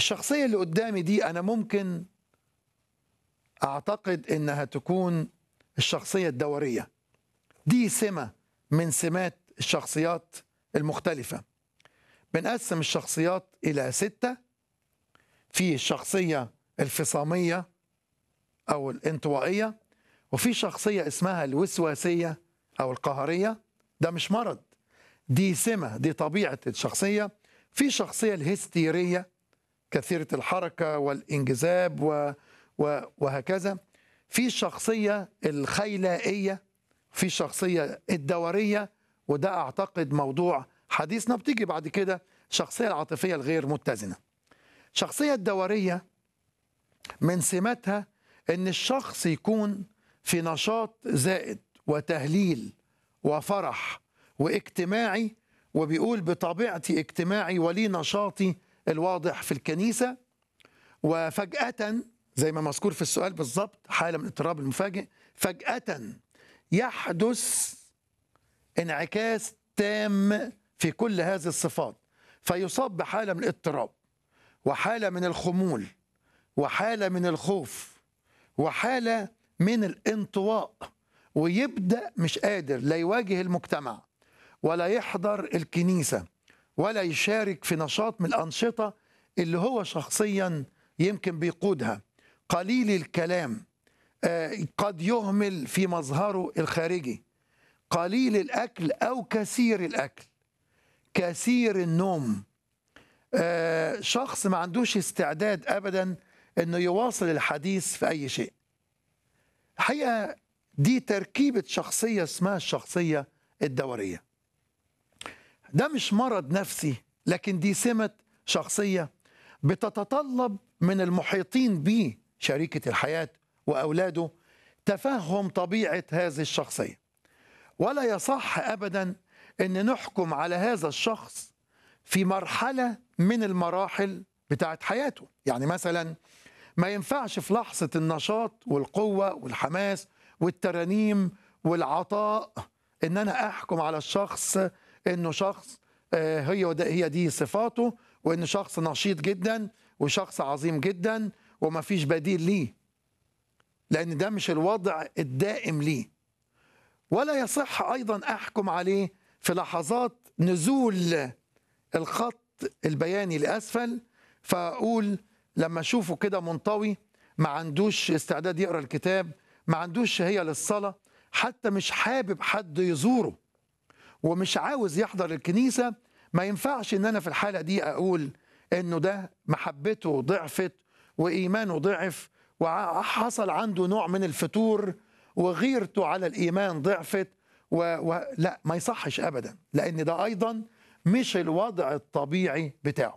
الشخصية اللي قدامي دي أنا ممكن أعتقد إنها تكون الشخصية الدورية دي سمة من سمات الشخصيات المختلفة بنقسم الشخصيات إلى ستة في الشخصية الفصامية أو الانطوائية وفي شخصية اسمها الوسواسية أو القهرية ده مش مرض دي سمة دي طبيعة الشخصية في شخصية الهستيرية كثيرة الحركة والانجذاب و و وهكذا في الشخصية الخيلائية في الشخصية الدورية وده أعتقد موضوع حديثنا بتيجي بعد كده الشخصية العاطفية الغير متزنة الشخصية الدورية من سماتها ان الشخص يكون في نشاط زائد وتهليل وفرح واجتماعي وبيقول بطبيعتي اجتماعي ولي نشاطي الواضح في الكنيسة وفجأة زي ما مذكور في السؤال بالظبط حالة من الاضطراب المفاجئ فجأة يحدث انعكاس تام في كل هذه الصفات فيصاب بحالة من الاضطراب وحالة من الخمول وحالة من الخوف وحالة من الانطواء ويبدأ مش قادر لا يواجه المجتمع ولا يحضر الكنيسة ولا يشارك في نشاط من الأنشطة اللي هو شخصيا يمكن بيقودها قليل الكلام قد يهمل في مظهره الخارجي قليل الأكل أو كثير الأكل كثير النوم شخص ما عندوش استعداد أبدا أنه يواصل الحديث في أي شيء الحقيقة دي تركيبة شخصية اسمها الشخصية الدورية ده مش مرض نفسي لكن دي سمة شخصية بتتطلب من المحيطين به شريكة الحياة وأولاده تفهم طبيعة هذه الشخصية ولا يصح أبدا أن نحكم على هذا الشخص في مرحلة من المراحل بتاعت حياته يعني مثلا ما ينفعش في لحظة النشاط والقوة والحماس والترانيم والعطاء ان انا احكم على الشخص انه شخص هي هي دي صفاته وانه شخص نشيط جدا وشخص عظيم جدا وما فيش بديل ليه لان ده مش الوضع الدائم ليه ولا يصح ايضا احكم عليه في لحظات نزول الخط البياني لاسفل فاقول لما اشوفه كده منطوي ما عندوش استعداد يقرا الكتاب ما عندوش شهيه للصلاه حتى مش حابب حد يزوره ومش عاوز يحضر الكنيسه ما ينفعش ان انا في الحاله دي اقول انه ده محبته ضعفت وايمانه ضعف وحصل عنده نوع من الفتور وغيرته على الايمان ضعفت و... و... لا ما يصحش ابدا لان ده ايضا مش الوضع الطبيعي بتاعه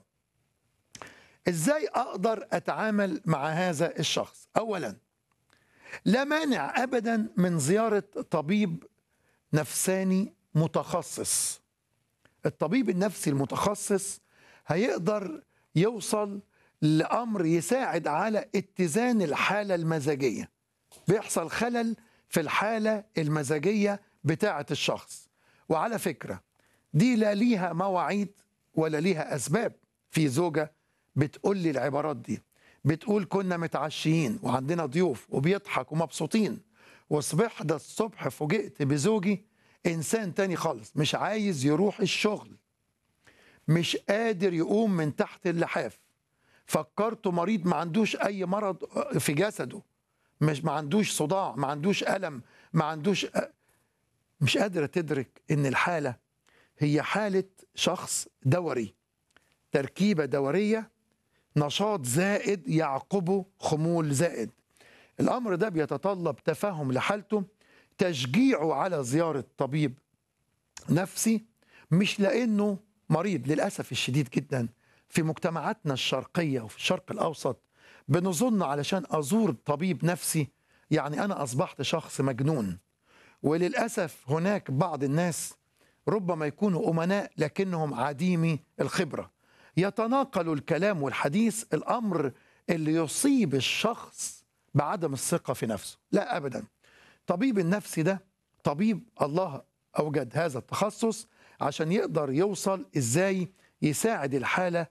ازاي اقدر اتعامل مع هذا الشخص اولا لا مانع ابدا من زياره طبيب نفساني متخصص الطبيب النفسي المتخصص هيقدر يوصل لامر يساعد على اتزان الحاله المزاجيه بيحصل خلل في الحاله المزاجيه بتاعه الشخص وعلى فكره دي لا ليها مواعيد ولا ليها اسباب في زوجه بتقول لي العبارات دي بتقول كنا متعشيين وعندنا ضيوف وبيضحك ومبسوطين وصبحت الصبح فوجئت بزوجي انسان تاني خالص مش عايز يروح الشغل مش قادر يقوم من تحت اللحاف فكرته مريض ما عندوش اي مرض في جسده مش ما عندوش صداع ما عندوش الم ما عندوش مش قادره تدرك ان الحاله هي حاله شخص دوري تركيبه دوريه نشاط زائد يعقبه خمول زائد الامر ده بيتطلب تفهم لحالته تشجيعه على زياره طبيب نفسي مش لانه مريض للاسف الشديد جدا في مجتمعاتنا الشرقيه وفي الشرق الاوسط بنظن علشان ازور طبيب نفسي يعني انا اصبحت شخص مجنون وللاسف هناك بعض الناس ربما يكونوا امناء لكنهم عديمي الخبره يتناقل الكلام والحديث الامر اللي يصيب الشخص بعدم الثقه في نفسه لا ابدا طبيب النفسي ده طبيب الله اوجد هذا التخصص عشان يقدر يوصل ازاي يساعد الحاله